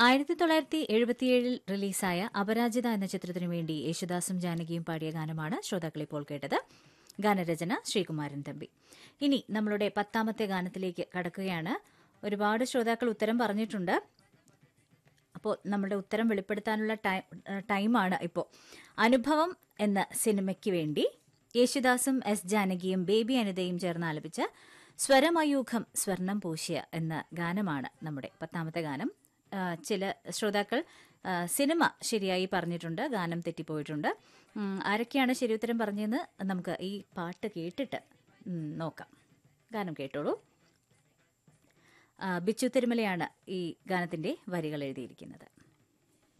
ആയിരത്തി തൊള്ളായിരത്തി എഴുപത്തിയേഴിൽ റിലീസായ അപരാജിത എന്ന ചിത്രത്തിനു വേണ്ടി യേശുദാസും ജാനകിയും പാടിയ ഗാനമാണ് ശ്രോതാക്കൾ ഇപ്പോൾ കേട്ടത് ഗാനരചന ശ്രീകുമാരൻ തമ്പി ഇനി നമ്മളുടെ പത്താമത്തെ ഗാനത്തിലേക്ക് കടക്കുകയാണ് ഒരുപാട് ശ്രോതാക്കൾ ഉത്തരം പറഞ്ഞിട്ടുണ്ട് അപ്പോൾ നമ്മുടെ ഉത്തരം വെളിപ്പെടുത്താനുള്ള ടൈം ടൈമാണ് ഇപ്പോൾ അനുഭവം എന്ന സിനിമയ്ക്ക് വേണ്ടി യേശുദാസും എസ് ജാനകിയും ബേബി അനിതയും ചേർന്ന് ആലപിച്ച സ്വരമയൂഖം സ്വർണം പൂശിയ എന്ന ഗാനമാണ് നമ്മുടെ പത്താമത്തെ ഗാനം ആ, ചില ശ്രോതാക്കൾ ആ, സിനിമ ശരിയായി പറഞ്ഞിട്ടുണ്ട് ഗാനം തെറ്റിപ്പോയിട്ടുണ്ട് ഉം, ആരൊക്കെയാണ് ശരി ഉത്തരം പറഞ്ഞതെന്ന് നമുക്ക് ഈ പാട്ട് കേട്ടിട്ട് ഉം, നോക്കാം ഗാനം കേട്ടോളൂ ആ, ബിച്ചു തിരുമലയാണ് ഈ ഗാനത്തിന്റെ വരികൾ എഴുതിയിരിക്കുന്നത്